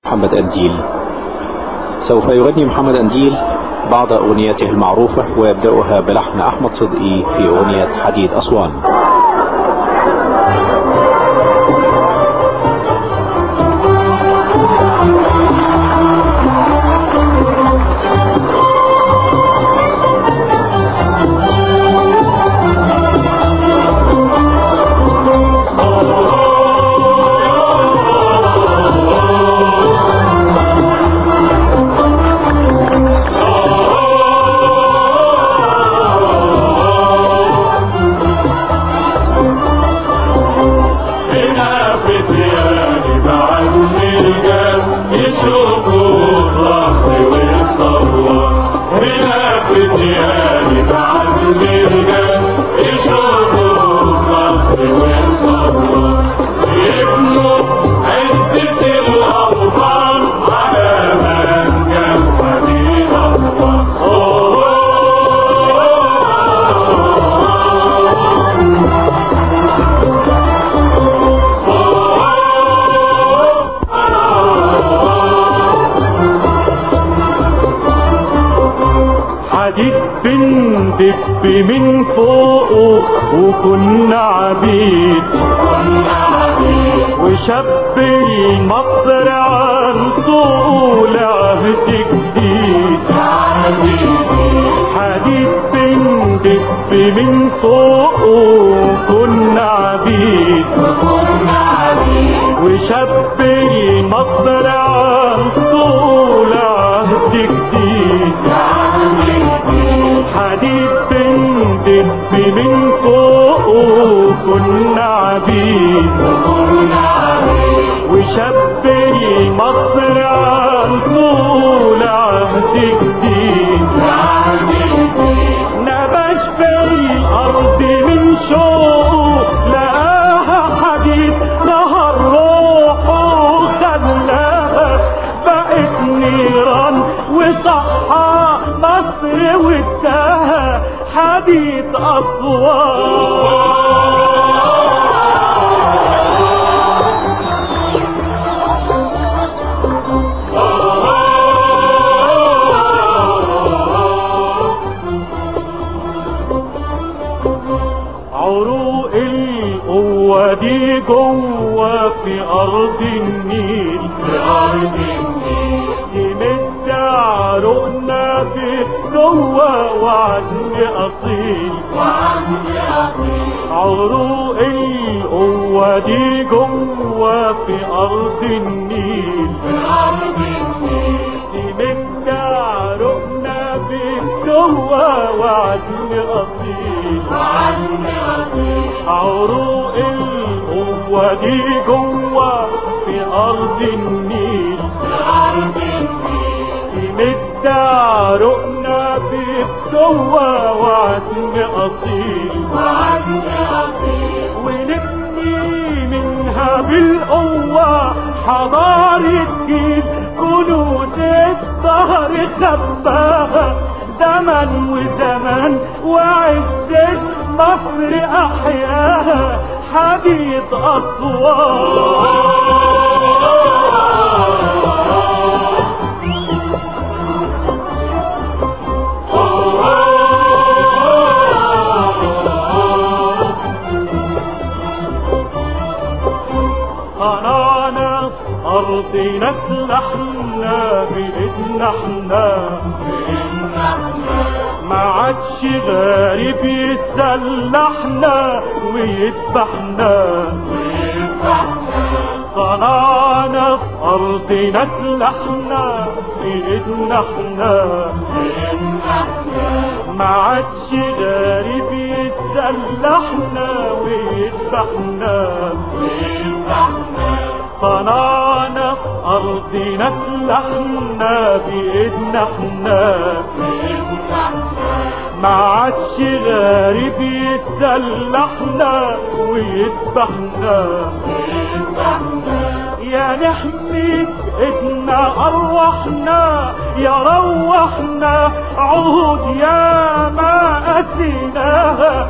محمد أنديل سوف يغني محمد أنديل بعض أغنيته المعروفة ويبدأها بلحن أحمد صدقي في أغنية حديد أسوان هنا في دياري بعد الرجال يشوفوا الرهب والثروة هنا في دياري بعد الرجال يشوفوا الرهب والثروة يبنوا عزة الأوطان على منجم حديد أسوان حديد بندب من فوقه وكنا عبيد وشاب المصر عن طول عهد جديد حديد بندب من فوقه وكنا عبيد وشاب المصر عن طول عهد جديد حديد بندب من فوقه كنا عبيد وشاب مصر عن طول عهد جديد نبش في الأرض من شوق لقاها حديد نهر روحه خلاها بقت نيران وصحى مصر واداها حديد أسوان عروق القوة دي جوه في أرض النيل في أرض النيل يمد عروقنا في جوه وعزم أصيل عروق القوة دي جوه في أرض النيل يمد عروقنا في جوه وعزم أصيل عروق القوة دي جوه في أرض النيل يمد عروقنا في جوه وعزم أصيل ونبني منها بالقوة حضارة جيل كنوز الظهر خباها زمن وزمن وعزة مصر أحياها حديد أسوان صنعنا أرضنا سلحنا بإذن احنا ما عادش غريب يسلحنا ويذبحنا صنعنا في أرضنا سلحنا بإذن احنا ما عادش غريب يسلحنا ويذبحنا صنعنا في أرضنا سلحنا بإذن احنا ما عادش غريب يسلحنا ويذبحنا يا نحمي ايدنا ارواحنا يا روحنا عهود يا ما اتيناها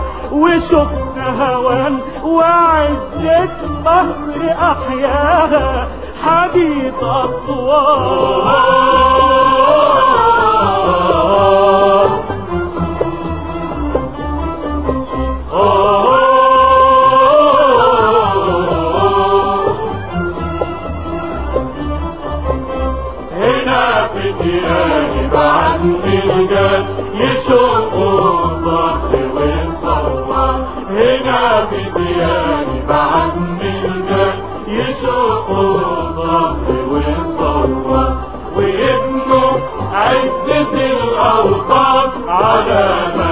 وشفنا هوان وعزة مصر احياها حديد أسوار هنا في دياني بعد ملجان يشوفوا الصخر والصوار هنا في دياني بعد ملجان يشوفوا الصخر والصوار ويبنوا عزة الأوطان على